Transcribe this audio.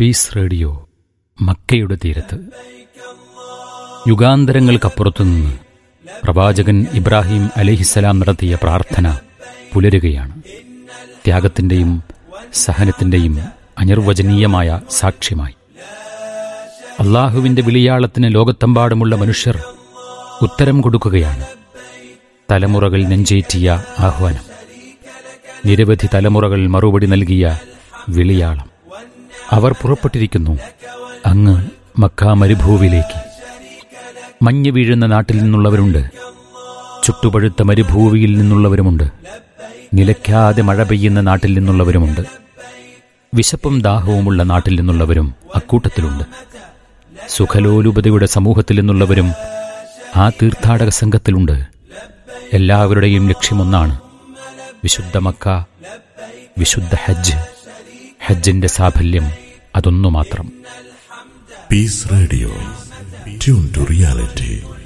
Piece radio മക്കയുടെ തീരത്ത് യുഗാന്തരങ്ങൾക്കപ്പുറത്തുനിന്ന് പ്രവാചകൻ ഇബ്രാഹിം അലിഹിസലാം നടത്തിയ പ്രാർത്ഥന പുലരുകയാണ് ത്യാഗത്തിൻ്റെയും സഹനത്തിൻ്റെയും അനിർവചനീയമായ സാക്ഷ്യമായി അള്ളാഹുവിൻ്റെ വിളിയാളത്തിന് ലോകത്തെമ്പാടുമുള്ള മനുഷ്യർ ഉത്തരം കൊടുക്കുകയാണ് തലമുറകൾ നെഞ്ചേറ്റിയ ആഹ്വാനം നിരവധി തലമുറകൾ മറുപടി നൽകിയ വിളിയാളം അവർ പുറപ്പെട്ടിരിക്കുന്നു അങ്ങ് മക്ക മരുഭൂവിലേക്ക് മഞ്ഞ് വീഴുന്ന നാട്ടിൽ നിന്നുള്ളവരുണ്ട് ചുട്ടുപഴുത്ത മരുഭൂവിയിൽ നിന്നുള്ളവരുമുണ്ട് നിലയ്ക്കാതെ മഴ പെയ്യുന്ന നാട്ടിൽ നിന്നുള്ളവരുമുണ്ട് വിശപ്പും ദാഹവുമുള്ള നാട്ടിൽ നിന്നുള്ളവരും അക്കൂട്ടത്തിലുണ്ട് സുഖലോലുപതയുടെ സമൂഹത്തിൽ നിന്നുള്ളവരും ആ തീർത്ഥാടക സംഘത്തിലുണ്ട് എല്ലാവരുടെയും ലക്ഷ്യമൊന്നാണ് വിശുദ്ധ മക്ക വിശുദ്ധ ഹജ്ജ് ഹജ്ജിന്റെ സാഫല്യം അതൊന്നു മാത്രം Peace Radio. Tune to reality.